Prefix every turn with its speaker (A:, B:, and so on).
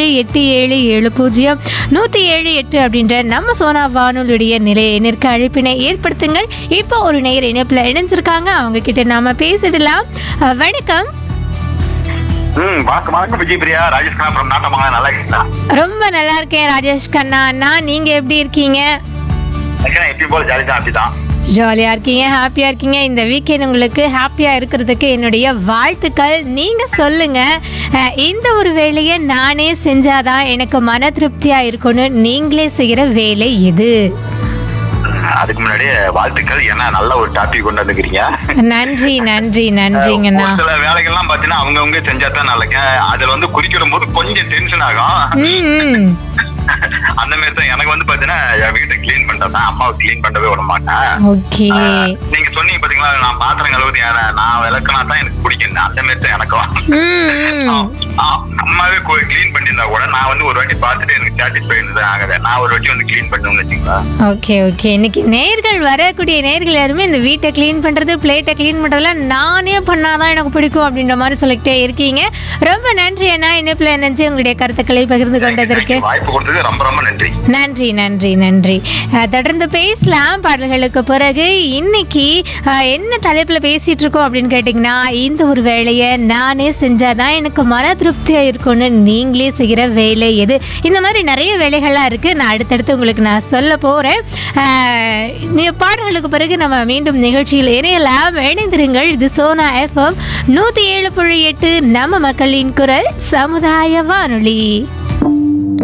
A: ஏழு எட்டு ஏழு ஏழு பூஜ்ஜியம் நூற்றி ஏழு எட்டு அப்படின்ற நம்ம சோனா வானொலியுடைய நிலைய எண்ணிற்கு அழைப்பினை ஏற்படுத்துங்கள் இப்போ ஒரு நேர் இணைப்பில் இணைஞ்சிருக்காங்க அவங்க கிட்ட நாம பேசிடலாம் அஹ், வணக்கம்
B: ம் வணக்கம் வணக்கம் விஜய் பிரியா ராஜேஷ் கண்ணா from நாட்டமங்கலம் நல்லா இருக்கீங்களா
A: ரொம்ப நல்லா இருக்கேன் ராஜேஷ் கண்ணா அண்ணா நீங்க எப்படி இருக்கீங்க
B: ஆக்சுவலா எப்பயும் போல ஜாலி தான் அப்படிதான்
A: ஜாலியாக இருக்கீங்க ஹாப்பியாக இருக்கீங்க இந்த வீக்கெண்ட் உங்களுக்கு ஹாப்பியாக இருக்கிறதுக்கு என்னுடைய வாழ்த்துக்கள் நீங்கள் சொல்லுங்கள் அஹ், இந்த ஒரு வேலையை நானே செஞ்சாதான் எனக்கு மன திருப்தியாக இருக்கும்னு நீங்களே செய்கிற வேலை எது
B: அதுக்கு முன்னாடி வாழ்த்துக்கள் ஏன்னா நல்ல ஒரு டாபிக் கொண்டு வந்துக்கிறீங்க
A: நன்றி நன்றி நன்றிங்கண்ணா
B: ஒரு சில வேலைகள்லாம் பாத்தீங்கன்னா அவங்கவங்க செஞ்சா தான் நல்லங்க அதுல வந்து குறிக்கிடும் போது கொஞ்சம் டென்ஷன் ஆகும்
A: ம் ம்
B: அந்த மாதிரி தான் எனக்கு வந்து பாத்தீங்கன்னா என் வீட்டை கிளீன் பண்றேன் அம்மாவை கிளீன் பண்ணவே விட மாட்டேன்
A: ஓகே
B: நீங்க சொன்னீங்க பாத்தீங்களா நான் பாத்திரம் கழுவுறது யார- நான் விளக்குனா தான் எனக்கு பிடிக்கும் அந்த மாதிரி தான் எனக்கும்
A: ம் ம்
B: ஆ, அம்மாவே கிளீன் பண்ணியிருந்தா கூட நான் வந்து ஒரு வாட்டி பார்த்துட்டு எனக்கு சாட்டிஸ்ஃபை இருந்தது ஆகல நான் ஒரு வாட்டி வந்து கிளீன் பண்ணணும்னு வச்சுங்களா
A: ஓகே ஓகே இன்னைக்கு நேர்கள் வரக்கூடிய நேர்கள் யாருமே இந்த வீட்டை க்ளீன் பண்ணுறது பிளேட்டை க்ளீன் பண்ணுறதுலாம் நானே பண்ணாதான் எனக்கு பிடிக்கும் அப்படின்ற மாதிரி சொல்லிக்கிட்டே இருக்கீங்க ரொம்ப நன்றி அண்ணா இணைப்பில் நினைச்சு உங்களுடைய கருத்துக்களை பகிர்ந்து கொண்டதற்கு
B: வாய்ப்பு கொடுத்ததுக்கு ரொம்ப ரொம்ப நன்றி
A: நன்றி நன்றி நன்றி அஹ், தொடர்ந்து பேசலாம் பாடல்களுக்கு பிறகு இன்னைக்கு அஹ், என்ன தலைப்பில் பேசிட்டு இருக்கோம் அப்படின்னு கேட்டிங்கன்னா இந்த ஒரு வேலையை நானே செஞ்சாதான் எனக்கு மன திருப்தியாக இருக்கும்னு நீங்களே செய்கிற வேலை எது இந்த மாதிரி நிறைய வேலைகள்லாம் இருக்குது நான் அடுத்தடுத்து உங்களுக்கு நான் சொல்ல போகிறேன் பாடல்களுக்கு பிறகு நம்ம மீண்டும் நிகழ்ச்சியில் இணையலாம் இணைந்திருங்கள் இது சோனா எஃப்எம் நூற்றி ஏழு புள்ளி எட்டு நம்ம மக்களின் குரல் சமுதாய வானொலி